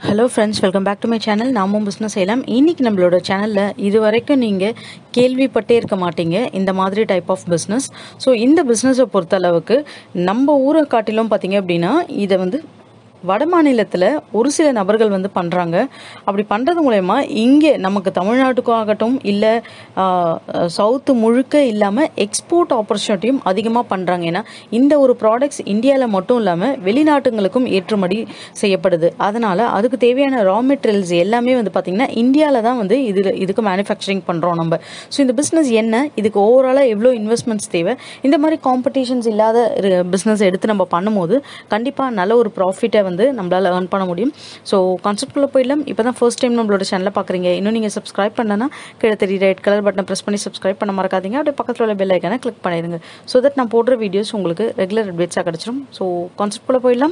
hello friends welcome back to my channel நாமும் business செய்யலாம் இன்னைக்கு நம்மளோட சேனலில் இது வரைக்கும் நீங்கள் கேள்விப்பட்டே இருக்க மாட்டீங்க இந்த மாதிரி டைப் ஆஃப் பிஸ்னஸ் ஸோ இந்த பிஸ்னஸை பொறுத்தளவுக்கு நம்ம ஊரை காட்டிலும் பார்த்தீங்க அப்படின்னா இதை வந்து வட மாநிலத்தில் ஒரு சில நபர்கள் வந்து பண்ணுறாங்க அப்படி பண்ணுறது மூலயமா இங்கே நமக்கு தமிழ்நாட்டுக்கும் ஆகட்டும் இல்லை சவுத்து முழுக்க இல்லாமல் எக்ஸ்போர்ட் ஆப்பர்ச்சுனிட்டியும் அதிகமாக பண்ணுறாங்க ஏன்னா இந்த ஒரு ப்ராடக்ட்ஸ் இந்தியாவில் மட்டும் இல்லாமல் வெளிநாட்டுங்களுக்கும் ஏற்றுமதி செய்யப்படுது அதனால் அதுக்கு தேவையான ரா மெட்டீரியல்ஸ் எல்லாமே வந்து பார்த்திங்கன்னா இந்தியாவில் தான் வந்து இது இதுக்கு மேனுஃபேக்சரிங் பண்ணுறோம் நம்ம ஸோ இந்த பிஸ்னஸ் என்ன இதுக்கு ஓவராலாக எவ்வளோ இன்வெஸ்ட்மெண்ட்ஸ் தேவை இந்த மாதிரி காம்படிஷன்ஸ் இல்லாத பிஸ்னஸ் எடுத்து நம்ம பண்ணும்போது கண்டிப்பாக நல்ல ஒரு ப்ராஃபிட்டை வந்து நம்மளால் ஏர்ன் பண்ண முடியும் ஸோ கான்செப்ட்குள்ளே போயிடலாம் இப்போ தான் ஃபர்ஸ்ட் டைம் நம்மளோட சேனலை பார்க்குறீங்க இன்னும் நீங்கள் சப்ஸ்கிரைப் பண்ணனா கீழே தெரிய ரெட் கலர் பட்டனை ப்ரெஸ் பண்ணி சப்ஸ்கிரைப் பண்ண மறக்காதீங்க அப்படியே பக்கத்தில் உள்ள பெல் ஐக்கானை கிளிக் பண்ணிடுங்க ஸோ தட் நான் போடுற வீடியோஸ் உங்களுக்கு ரெகுலர் அப்டேட்ஸாக கிடச்சிரும் ஸோ கான்செப்ட்குள்ளே போயிடலாம்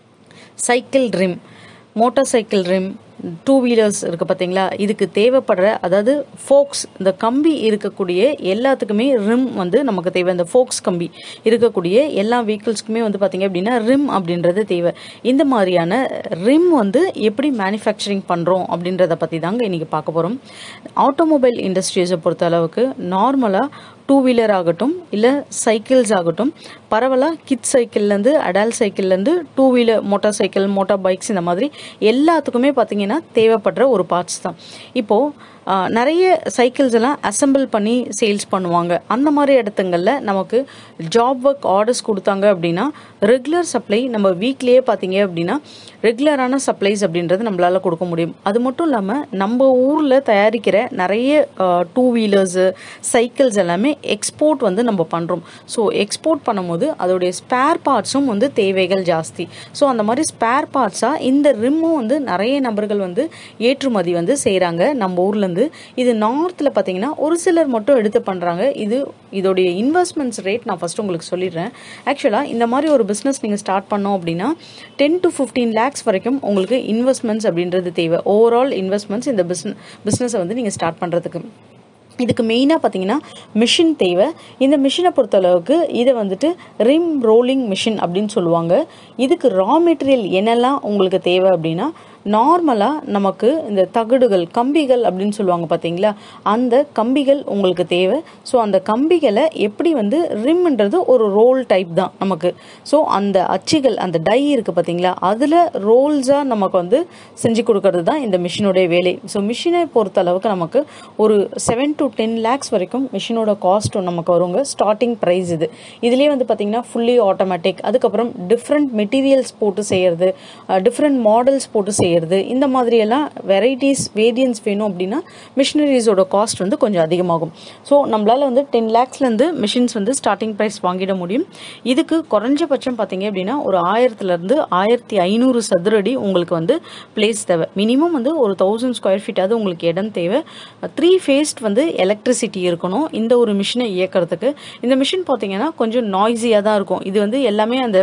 cycle rim motor cycle rim two wheelers இருக்குது பார்த்தீங்களா இதுக்கு தேவைப்படுற அதாவது ஃபோக்ஸ் இந்த கம்பி இருக்கக்கூடிய எல்லாத்துக்குமே ரிம் வந்து நமக்கு தேவை இந்த ஃபோக்ஸ் கம்பி இருக்கக்கூடிய எல்லா வெஹிக்கிள்ஸ்க்குமே வந்து பார்த்தீங்க அப்படின்னா ரிம் அப்படின்றது தேவை இந்த மாதிரியான ரிம் வந்து எப்படி மேனுஃபேக்சரிங் பண்ணுறோம் அப்படின்றத பற்றி தாங்க இன்றைக்கி பார்க்க போகிறோம் ஆட்டோமொபைல் இண்டஸ்ட்ரீஸை பொறுத்த அளவுக்கு நார்மலாக டூ வீலர் ஆகட்டும் இல்லை சைக்கிள்ஸ் ஆகட்டும் பரவலாக கிட் சைக்கிள்லேருந்து அடால் சைக்கிள்லேருந்து two wheeler motor cycle motor bikes இந்த மாதிரி எல்லாத்துக்குமே பார்த்தீங்கன்னா தேவைப்படுற ஒரு பார்ட்ஸ் தான் இப்போது நிறைய சைக்கிள்ஸ் எல்லாம் அசம்பிள் பண்ணி சேல்ஸ் பண்ணுவாங்க அந்த மாதிரி இடத்துங்களில் நமக்கு ஜாப் ஒர்க் ஆர்டர்ஸ் கொடுத்தாங்க அப்படின்னா ரெகுலர் சப்ளை நம்ம வீக்லேயே பார்த்தீங்க அப்படின்னா ரெகுலரான சப்ளைஸ் அப்படின்றது நம்மளால் கொடுக்க முடியும் அது மட்டும் இல்லாமல் நம்ம ஊரில் தயாரிக்கிற நிறைய டூ வீலர்ஸு சைக்கிள்ஸ் எல்லாமே எக்ஸ்போர்ட் வந்து நம்ம பண்ணுறோம் ஸோ எக்ஸ்போர்ட் பண்ணும்போது அதோடைய ஸ்பேர் பார்ட்ஸும் வந்து தேவைகள் ஜாஸ்தி ஸோ அந்த மாதிரி ஸ்பேர் பார்ட்ஸாக இந்த ரிம்மும் வந்து நிறைய நபர்கள் வந்து ஏற்றுமதி வந்து செய்கிறாங்க நம்ம ஊர்லேருந்து இது நார்த்தில் பார்த்தீங்கன்னா ஒரு சிலர் மட்டும் எடுத்து பண்ணுறாங்க இது இதோடைய இன்வெஸ்ட்மெண்ட்ஸ் ரேட் நான் ஃபஸ்ட்டு உங்களுக்கு சொல்லிடுறேன் ஆக்சுவலாக இந்த மாதிரி ஒரு பிஸ்னஸ் நீங்கள் ஸ்டார்ட் பண்ணோம் அப்படின்னா டென் டு ஃபிஃப்டீன் லேக்ஸ் வரைக்கும் உங்களுக்கு இன்வெஸ்ட்மெண்ட்ஸ் அப்படின்றது தேவை ஓவரால் இன்வெஸ்ட்மெண்ட்ஸ் இந்த பிஸ்னஸ் பிஸ்னஸை வந்து நீங்கள் ஸ்டார்ட் பண்ணுறதுக்கு இதுக்கு மெயினாக பார்த்தீங்கன்னா மிஷின் தேவை இந்த மிஷினை பொறுத்தளவுக்கு இதை வந்துட்டு ரிம் ரோலிங் மிஷின் அப்படின்னு சொல்லுவாங்க இதுக்கு ரா மெட்டீரியல் என்னெல்லாம் உங்களுக்கு தேவை அப்படின்னா நார்மலாக நமக்கு இந்த தகடுகள் கம்பிகள் அப்படின்னு சொல்லுவாங்க பார்த்தீங்களா அந்த கம்பிகள் உங்களுக்கு தேவை ஸோ அந்த கம்பிகளை எப்படி வந்து ரிம்ன்றது ஒரு ரோல் டைப் தான் நமக்கு ஸோ அந்த அச்சுகள் அந்த டை இருக்குது பார்த்தீங்களா அதில் ரோல்ஸாக நமக்கு வந்து செஞ்சு கொடுக்கறது தான் இந்த மிஷினுடைய வேலை ஸோ மிஷினை பொறுத்த அளவுக்கு நமக்கு ஒரு செவன் டு டென் லேக்ஸ் வரைக்கும் மிஷினோட காஸ்ட்டும் நமக்கு வருங்க ஸ்டார்டிங் ப்ரைஸ் இது இதுலேயே வந்து பார்த்தீங்கன்னா ஃபுல்லி ஆட்டோமேட்டிக் அதுக்கப்புறம் டிஃப்ரெண்ட் மெட்டீரியல்ஸ் போட்டு செய்கிறது டிஃப்ரெண்ட் மாடல்ஸ் போட்டு செய்கிறது செய்கிறது இந்த மாதிரியெல்லாம் வெரைட்டிஸ் வேரியன்ஸ் வேணும் அப்படின்னா மிஷினரிஸோட காஸ்ட் வந்து கொஞ்சம் அதிகமாகும் ஸோ நம்மளால் வந்து டென் லேக்ஸ்லேருந்து மிஷின்ஸ் வந்து ஸ்டார்டிங் ப்ரைஸ் வாங்கிட முடியும் இதுக்கு குறைஞ்சபட்சம் பார்த்தீங்க அப்படின்னா ஒரு ஆயிரத்துலேருந்து ஆயிரத்தி ஐநூறு சதுரடி உங்களுக்கு வந்து பிளேஸ் தேவை மினிமம் வந்து ஒரு தௌசண்ட் ஸ்கொயர் ஃபீட்டாவது உங்களுக்கு இடம் தேவை த்ரீ ஃபேஸ்ட் வந்து எலக்ட்ரிசிட்டி இருக்கணும் இந்த ஒரு மிஷினை இயக்கிறதுக்கு இந்த மிஷின் பார்த்தீங்கன்னா கொஞ்சம் நாய்ஸியாக தான் இருக்கும் இது வந்து எல்லாமே அந்த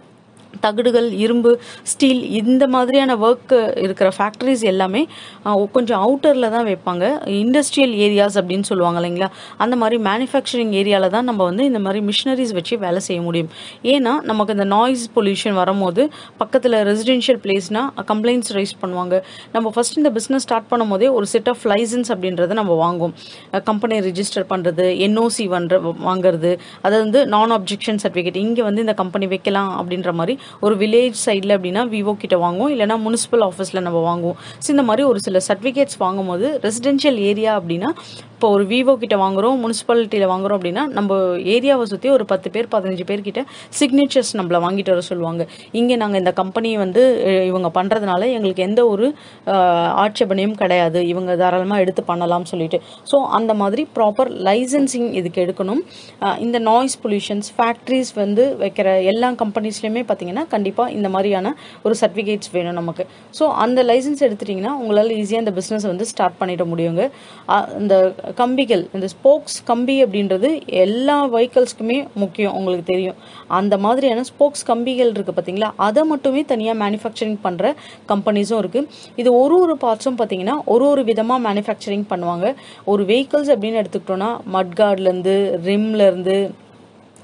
தகடுகள் இரும்பு ஸ்டீல் இந்த மாதிரியான ஒர்க் இருக்கிற ஃபேக்ட்ரிஸ் எல்லாமே கொஞ்சம் அவுட்டரில் தான் வைப்பாங்க இண்டஸ்ட்ரியல் ஏரியாஸ் அப்படின்னு சொல்லுவாங்க இல்லைங்களா அந்த மாதிரி மேனுஃபேக்சரிங் ஏரியாவில் தான் நம்ம வந்து இந்த மாதிரி மிஷினரிஸ் வச்சு வேலை செய்ய முடியும் ஏன்னா நமக்கு இந்த நாய்ஸ் பொல்யூஷன் வரும்போது பக்கத்தில் ரெசிடென்ஷியல் பிளேஸ்னால் கம்ப்ளைண்ட்ஸ் ரைஸ் பண்ணுவாங்க நம்ம ஃபஸ்ட் இந்த பிஸ்னஸ் ஸ்டார்ட் பண்ணும் போதே ஒரு செட் ஆஃப் லைசன்ஸ் அப்படின்றத நம்ம வாங்குவோம் கம்பெனி ரிஜிஸ்டர் பண்ணுறது என்ஓசி வன்ற வாங்குறது அது வந்து நான் அப்ஜெக்ஷன் சர்டிஃபிகேட் இங்கே வந்து இந்த கம்பெனி வைக்கலாம் அப்படின்ற மாதிரி ஒரு வில்லேஜ் சைடில் அப்படின்னா விவோ கிட்ட வாங்குவோம் இல்லைனா முனிசிபல் ஆஃபீஸில் நம்ம வாங்குவோம் ஸோ இந்த மாதிரி ஒரு சில சர்டிஃபிகேட்ஸ் வாங்கும்போது ரெசிடென்ஷியல் ஏரியா அப்படின்னா இப்போ ஒரு விவோ கிட்ட வாங்குறோம் முனிசிபாலிட்டியில் வாங்குறோம் அப்படின்னா நம்ம ஏரியாவை சுற்றி ஒரு பத்து பேர் பதினஞ்சு பேர் கிட்ட சிக்னேச்சர்ஸ் நம்மளை வாங்கிட்டு வர சொல்லுவாங்க இங்கே நாங்கள் இந்த கம்பெனியை வந்து இவங்க பண்ணுறதுனால எங்களுக்கு எந்த ஒரு ஆட்சேபனையும் கிடையாது இவங்க தாராளமாக எடுத்து பண்ணலாம்னு சொல்லிட்டு ஸோ அந்த மாதிரி ப்ராப்பர் லைசன்சிங் இதுக்கு எடுக்கணும் இந்த நாய்ஸ் பொல்யூஷன்ஸ் ஃபேக்ட்ரிஸ் வந்து வைக்கிற எல்லா கம்பெனிஸ்லையுமே பார்த்தீங்கன்னா கண்டிப்பாக இந்த மாதிரியான ஒரு சர்டிஃபிகேட்ஸ் வேணும் நமக்கு ஸோ அந்த லைசன்ஸ் எடுத்துட்டிங்கன்னா உங்களால் ஈஸியாக இந்த பிஸ்னஸ் வந்து ஸ்டார்ட் பண்ணிட முடியுங்க இந்த கம்பிகள் இந்த ஸ்போக்ஸ் கம்பி அப்படின்றது எல்லா வெஹிக்கல்ஸ்க்குமே முக்கியம் உங்களுக்கு தெரியும் அந்த மாதிரியான ஸ்போக்ஸ் கம்பிகள் இருக்குது பார்த்தீங்களா அதை மட்டுமே தனியாக மேனுஃபேக்சரிங் பண்ணுற கம்பெனிஸும் இருக்குது இது ஒரு ஒரு பார்ட்ஸும் பார்த்தீங்கன்னா ஒரு ஒரு விதமாக மேனுஃபேக்சரிங் பண்ணுவாங்க ஒரு வெஹிக்கல்ஸ் அப்படின்னு எடுத்துக்கிட்டோன்னா மட்கார்ட்லேருந்து ரிம்லேருந்து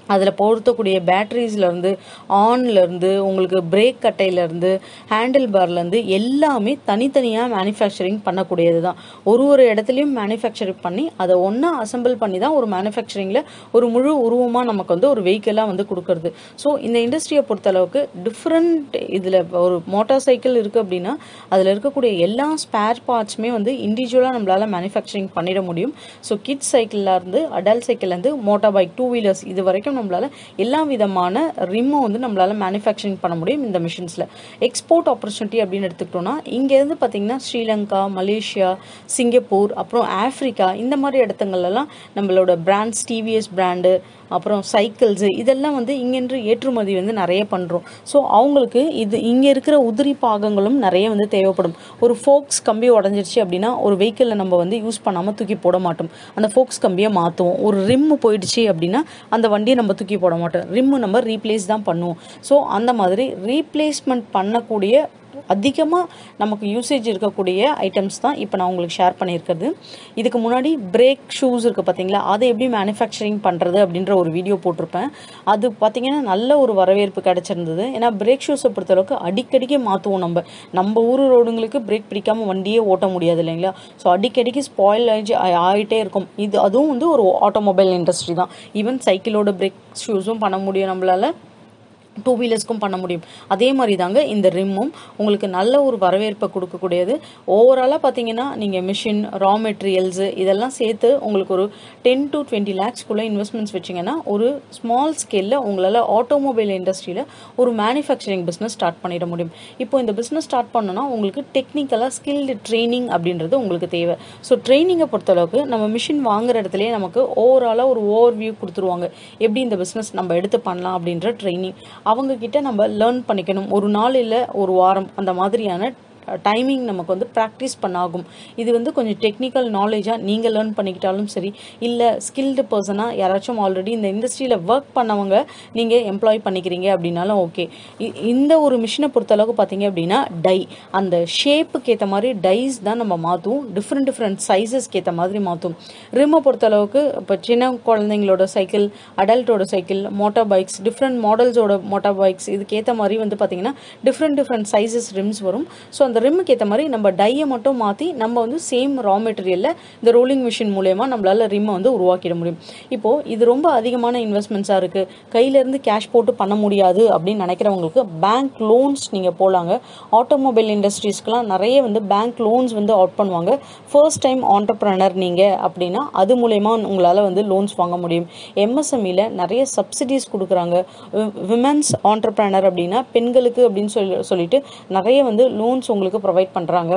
அதில் பொருத்தக்கூடிய பேட்டரிஸ்லேருந்து ஆன்லேருந்து உங்களுக்கு பிரேக் கட்டையிலேருந்து ஹேண்டில் பார்லேருந்து எல்லாமே தனித்தனியாக மேனுஃபேக்சரிங் பண்ணக்கூடியது தான் ஒரு ஒரு இடத்துலையும் மேனுஃபேக்சரிங் பண்ணி அதை ஒன்றா அசெம்பிள் பண்ணி தான் ஒரு மேனுஃபேக்சரிங்கில் ஒரு முழு உருவமாக நமக்கு வந்து ஒரு வெஹிக்கிளாக வந்து கொடுக்குறது ஸோ இந்த இண்டஸ்ட்ரியை பொறுத்தளவுக்கு டிஃப்ரெண்ட் இதில் ஒரு மோட்டார் சைக்கிள் இருக்குது அப்படின்னா அதில் இருக்கக்கூடிய எல்லா ஸ்பேர் பார்ட்ஸுமே வந்து இண்டிவிஜுவலாக நம்மளால் மேனுஃபேக்சரிங் பண்ணிட முடியும் ஸோ கிட்ஸ் சைக்கிள்லேருந்து அடல்ட் சைக்கிள்லேருந்து மோட்டார் பைக் டூ வீலர்ஸ் இது வரைக்கும் நம்மளால் எல்லா விதமான ரிம்மும் வந்து நம்மளால் மேனுஃபேக்சரிங் பண்ண முடியும் இந்த மிஷின்ஸில் எக்ஸ்போர்ட் ஆப்பர்ச்சுனிட்டி அப்படின்னு எடுத்துக்கிட்டோம்னா இங்கேருந்து பார்த்தீங்கன்னா ஸ்ரீலங்கா மலேசியா சிங்கப்பூர் அப்புறம் ஆஃப்ரிக்கா இந்த மாதிரி இடத்துங்கள்லாம் நம்மளோட பிராண்ட்ஸ் டிவிஎஸ் பிராண்டு அப்புறம் சைக்கிள்ஸு இதெல்லாம் வந்து இங்கேன்று ஏற்றுமதி வந்து நிறைய பண்ணுறோம் ஸோ அவங்களுக்கு இது இங்கே இருக்கிற உதிரி பாகங்களும் நிறைய வந்து தேவைப்படும் ஒரு ஃபோக்ஸ் கம்பி உடஞ்சிருச்சு அப்படின்னா ஒரு வெஹிக்கிளில் நம்ம வந்து யூஸ் பண்ணாமல் தூக்கி போட மாட்டோம் அந்த ஃபோக்ஸ் கம்பியை மாற்றுவோம் ஒரு ரிம்மு போயிடுச்சு அப்படின்னா அந்த வண்டியை நம்ம தூக்கி போட மாட்டோம் ரிம்மு நம்ம ரீப்ளேஸ் தான் பண்ணுவோம் ஸோ அந்த மாதிரி ரீப்ளேஸ்மெண்ட் பண்ணக்கூடிய அதிகமாக நமக்கு யூசேஜ் இருக்கக்கூடிய ஐட்டம்ஸ் தான் இப்போ நான் உங்களுக்கு ஷேர் பண்ணியிருக்கிறது இதுக்கு முன்னாடி பிரேக் ஷூஸ் இருக்குது பார்த்தீங்களா அதை எப்படி மேனுஃபேக்சரிங் பண்ணுறது அப்படின்ற ஒரு வீடியோ போட்டிருப்பேன் அது பார்த்தீங்கன்னா நல்ல ஒரு வரவேற்பு கிடச்சிருந்தது ஏன்னா பிரேக் ஷூஸை பொறுத்தளவுக்கு அடிக்கடிக்கு மாற்றுவோம் நம்ம நம்ம ஊர் ரோடுங்களுக்கு பிரேக் பிடிக்காமல் வண்டியே ஓட்ட முடியாது இல்லைங்களா ஸோ அடிக்கடிக்கு ஸ்பாயில் ஆகி ஆகிட்டே இருக்கும் இது அதுவும் வந்து ஒரு ஆட்டோமொபைல் இண்டஸ்ட்ரி தான் ஈவன் சைக்கிளோட பிரேக் ஷூஸும் பண்ண முடியும் நம்மளால் டூ வீலர்ஸ்க்கும் பண்ண முடியும் அதே மாதிரி தாங்க இந்த ரிம்மும் உங்களுக்கு நல்ல ஒரு வரவேற்பை கொடுக்கக்கூடியது ஓவராலாக பார்த்தீங்கன்னா நீங்கள் மிஷின் ரா மெட்டீரியல்ஸு இதெல்லாம் சேர்த்து உங்களுக்கு ஒரு டென் டு டுவெண்ட்டி லேக்ஸ்க்குள்ளே இன்வெஸ்ட்மெண்ட்ஸ் வச்சிங்கன்னா ஒரு ஸ்மால் ஸ்கேலில் உங்களால் ஆட்டோமொபைல் இண்டஸ்ட்ரியில் ஒரு மேனுஃபேக்சரிங் பிஸ்னஸ் ஸ்டார்ட் பண்ணிட முடியும் இப்போ இந்த பிஸ்னஸ் ஸ்டார்ட் பண்ணோன்னா உங்களுக்கு டெக்னிக்கலாக ஸ்கில்டு ட்ரைனிங் அப்படின்றது உங்களுக்கு தேவை ஸோ ட்ரைனிங்கை பொறுத்தளவுக்கு நம்ம மிஷின் வாங்குற இடத்துலயே நமக்கு ஓவராலாக ஒரு ஓவர் வியூ கொடுத்துருவாங்க எப்படி இந்த பிஸ்னஸ் நம்ம எடுத்து பண்ணலாம் அப்படின்ற ட்ரைனிங் அவங்க கிட்ட நம்ம லேர்ன் பண்ணிக்கணும் ஒரு நாள் இல்லை ஒரு வாரம் அந்த மாதிரியான டைமிங் நமக்கு வந்து ப்ராக்டிஸ் பண்ணாகும் இது வந்து கொஞ்சம் டெக்னிக்கல் நாலேஜாக நீங்கள் லேர்ன் பண்ணிக்கிட்டாலும் சரி இல்லை ஸ்கில்டு பர்சனாக யாராச்சும் ஆல்ரெடி இந்த இண்டஸ்ட்ரியில் ஒர்க் பண்ணவங்க நீங்கள் எம்ப்ளாய் பண்ணிக்கிறீங்க அப்படின்னாலும் ஓகே இந்த ஒரு மிஷினை பொறுத்தளவுக்கு பார்த்தீங்க அப்படின்னா டை அந்த ஷேப்புக்கு ஏற்ற மாதிரி டைஸ் தான் நம்ம மாற்றுவோம் டிஃப்ரெண்ட் டிஃப்ரெண்ட் சைஸஸ்க்கு ஏற்ற மாதிரி மாற்றும் ரிம்மை பொறுத்தளவுக்கு இப்போ சின்ன குழந்தைங்களோட சைக்கிள் அடல்ட்டோட சைக்கிள் மோட்டார் பைக்ஸ் டிஃப்ரெண்ட் மாடல்ஸோட மோட்டார் பைக்ஸ் இதுக்கு ஏற்ற மாதிரி வந்து பார்த்தீங்கன்னா டிஃப்ரெண்ட் டிஃப்ரெண்ட் சைஸஸ் ரிம்ஸ் வரும் ஸோ அந்த ரிம்முக்கு ஏற்ற மாதிரி நம்ம டையை மட்டும் மாற்றி நம்ம வந்து சேம் ரா மெட்டீரியலில் இந்த ரோலிங் மிஷின் மூலயமா நம்மளால் ரிம்மை வந்து உருவாக்கிட முடியும் இப்போது இது ரொம்ப அதிகமான இன்வெஸ்ட்மெண்ட்ஸாக இருக்குது கையிலேருந்து கேஷ் போட்டு பண்ண முடியாது அப்படின்னு நினைக்கிறவங்களுக்கு பேங்க் லோன்ஸ் நீங்கள் போகலாங்க ஆட்டோமொபைல் இண்டஸ்ட்ரீஸ்க்கெலாம் நிறைய வந்து பேங்க் லோன்ஸ் வந்து அவுட் பண்ணுவாங்க ஃபர்ஸ்ட் டைம் ஆண்டர்ப்ரனர் நீங்கள் அப்படின்னா அது மூலயமா உங்களால் வந்து லோன்ஸ் வாங்க முடியும் எம்எஸ்எம்இல நிறைய சப்சிடிஸ் கொடுக்குறாங்க விமென்ஸ் ஆண்டர்ப்ரனர் அப்படின்னா பெண்களுக்கு அப்படின்னு சொல்லி சொல்லிட்டு நிறைய வந்து லோன்ஸ் உங்களுக்கு ப்ரொவைட் பண்ணுறாங்க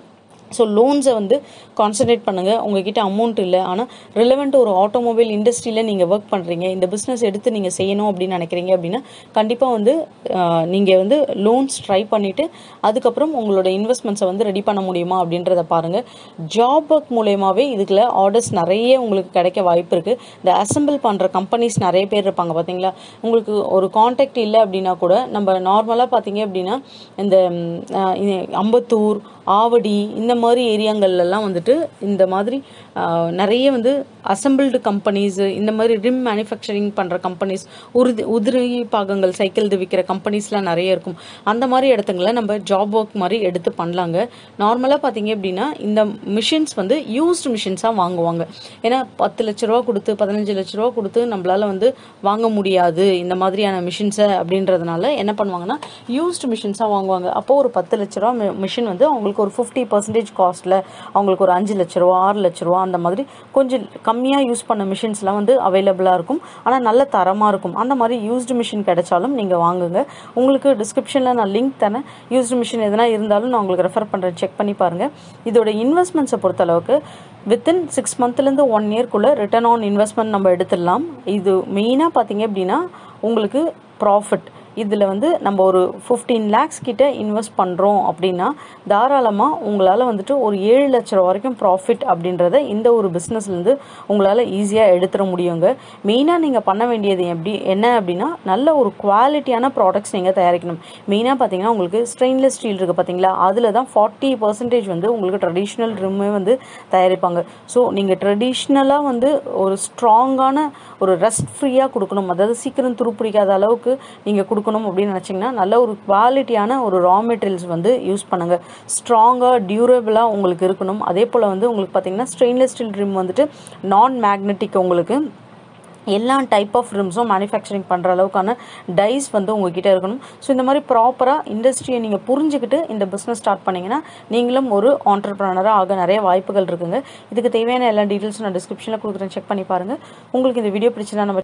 ஸோ லோன்ஸை வந்து கான்சன்ட்ரேட் பண்ணுங்கள் உங்ககிட்ட அமௌண்ட் இல்லை ஆனால் ரிலவெண்ட் ஒரு ஆட்டோமொபைல் இண்டஸ்ட்ரியில் நீங்கள் ஒர்க் பண்ணுறீங்க இந்த பிஸ்னஸ் எடுத்து நீங்கள் செய்யணும் அப்படின்னு நினைக்கிறீங்க அப்படின்னா கண்டிப்பாக வந்து நீங்கள் வந்து லோன்ஸ் ட்ரை பண்ணிவிட்டு அதுக்கப்புறம் உங்களோட இன்வெஸ்ட்மெண்ட்ஸை வந்து ரெடி பண்ண முடியுமா அப்படின்றத பாருங்கள் ஜாப் ஒர்க் மூலயமாவே இதுக்குள்ள ஆர்டர்ஸ் நிறைய உங்களுக்கு கிடைக்க வாய்ப்பு இருக்குது இந்த அசெம்பிள் பண்ணுற கம்பெனிஸ் நிறைய பேர் இருப்பாங்க பார்த்தீங்களா உங்களுக்கு ஒரு காண்டாக்ட் இல்லை அப்படின்னா கூட நம்ம நார்மலாக பார்த்தீங்க அப்படின்னா இந்த ம், அஹ், இது அம்பத்தூர் ஆவடி இந்த மாதிரி ஏரியாங்கள்லாம் வந்துட்டு இந்த மாதிரி ஆஹ், நிறைய வந்து அசம்பிள்டு கம்பெனிஸ் இந்த மாதிரி ரிம் மேனுஃபேக்சரிங் பண்ணுற கம்பெனிஸ் உறுதி உதிரி பாகங்கள் சைக்கிள் விற்கிற கம்பெனிஸ்லாம் நிறைய இருக்கும் அந்த மாதிரி இடத்துங்கள நம்ம ஜாப் ஒர்க் மாதிரி எடுத்து பண்ணலாங்க நார்மலாக பார்த்தீங்க அப்படின்னா இந்த மிஷின்ஸ் வந்து யூஸ்டு மிஷின்ஸாக வாங்குவாங்க ஏன்னா பத்து லட்ச ரூபா கொடுத்து பதினஞ்சு லட்ச ரூபா கொடுத்து நம்மளால வந்து வாங்க முடியாது இந்த மாதிரியான மிஷின்ஸை அப்படின்றதுனால என்ன பண்ணுவாங்கன்னா யூஸ்டு மிஷின்ஸாக வாங்குவாங்க அப்போது ஒரு பத்து லட்ச ரூபா மிஷின் வந்து அவங்களுக்கு ஒரு ஃபிஃப்டி பர்சன்டேஜ் காஸ்ட்டில் அவங்களுக்கு ஒரு அஞ்சு லட்ச ரூபா ஆறு லட்ச ரூபா அந்த மாதிரி கொஞ்சம் கம்மியாக யூஸ் பண்ண மிஷின்ஸ்லாம் வந்து அவைலபிளாக இருக்கும் ஆனால் நல்ல தரமாக இருக்கும் அந்த மாதிரி யூஸ்டு மிஷின் கிடைச்சாலும் நீங்கள் வாங்குங்க உங்களுக்கு டிஸ்கிரிப்ஷனில் நான் லிங்க் தரேன் யூஸ்டு மிஷின் எதனா இருந்தாலும் நான் உங்களுக்கு ரெஃபர் பண்ணுறேன் செக் பண்ணி பாருங்கள் இதோட இன்வெஸ்ட்மெண்ட்ஸை பொறுத்தளவுக்கு வித்தின் சிக்ஸ் மந்த்லேருந்து ஒன் இயர்க்குள்ளே ரிட்டர்ன் ஆன் இன்வெஸ்ட்மெண்ட் நம்ம எடுத்துடலாம் இது மெயினாக பார்த்தீங்க அப்படின்னா உங்களுக்கு ப்ராஃபிட் இதில் வந்து நம்ம ஒரு ஃபிஃப்டீன் லேக்ஸ் கிட்ட இன்வெஸ்ட் பண்ணுறோம் அப்படின்னா தாராளமாக உங்களால் வந்துட்டு ஒரு ஏழு லட்ச ரூபா வரைக்கும் ப்ராஃபிட் அப்படின்றத இந்த ஒரு பிஸ்னஸ்லேருந்து உங்களால் ஈஸியாக எடுத்துட முடியுங்க மெயினாக நீங்கள் பண்ண வேண்டியது எப்படி என்ன அப்படின்னா நல்ல ஒரு குவாலிட்டியான ப்ராடக்ட்ஸ் நீங்கள் தயாரிக்கணும் மெயினாக பார்த்தீங்கன்னா உங்களுக்கு ஸ்டெயின்லெஸ் ஸ்டீல் இருக்குது பார்த்தீங்களா அதில் தான் ஃபார்ட்டி பர்சன்டேஜ் வந்து உங்களுக்கு ட்ரெடிஷ்னல் ரிம்மே வந்து தயாரிப்பாங்க ஸோ நீங்கள் ட்ரெடிஷ்னலாக வந்து ஒரு ஸ்ட்ராங்கான ஒரு ரெஸ்ட் ஃப்ரீயாக கொடுக்கணும் அதாவது சீக்கிரம் துருப்பிடிக்காத அளவுக்கு நீங்கள் கொடுக்கணும் அப்படின்னு நினச்சிங்கன்னா நல்ல ஒரு குவாலிட்டியான ஒரு ரா மெட்டீரியல்ஸ் வந்து யூஸ் பண்ணுங்கள் ஸ்ட்ராங்காக டியூரபிளாக உங்களுக்கு இருக்கணும் அதே போல் வந்து உங்களுக்கு பார்த்தீங்கன்னா ஸ்டெயின்லெஸ் ஸ்டீல் ரிம் வந்துட்டு நான் மேக்னெட்டிக் உங்களுக்கு எல்லா டைப் ஆஃப் ரிம்ஸும் மேனுஃபேக்சரிங் பண்ணுற அளவுக்கான டைஸ் வந்து உங்ககிட்ட இருக்கணும் ஸோ இந்த மாதிரி ப்ராப்பராக இண்டஸ்ட்ரியை நீங்கள் புரிஞ்சுக்கிட்டு இந்த பிஸ்னஸ் ஸ்டார்ட் பண்ணிங்கன்னா நீங்களும் ஒரு ஆண்டர்பிரனராக ஆக நிறைய வாய்ப்புகள் இருக்குங்க இதுக்கு தேவையான எல்லா டீட்டெயில்ஸும் நான் டிஸ்கிரிப்ஷனில் கொடுக்குறேன் செக் பண்ணி பாருங்கள் உங்களுக்கு இந்த வீடியோ பிடிச்சதா நம்ம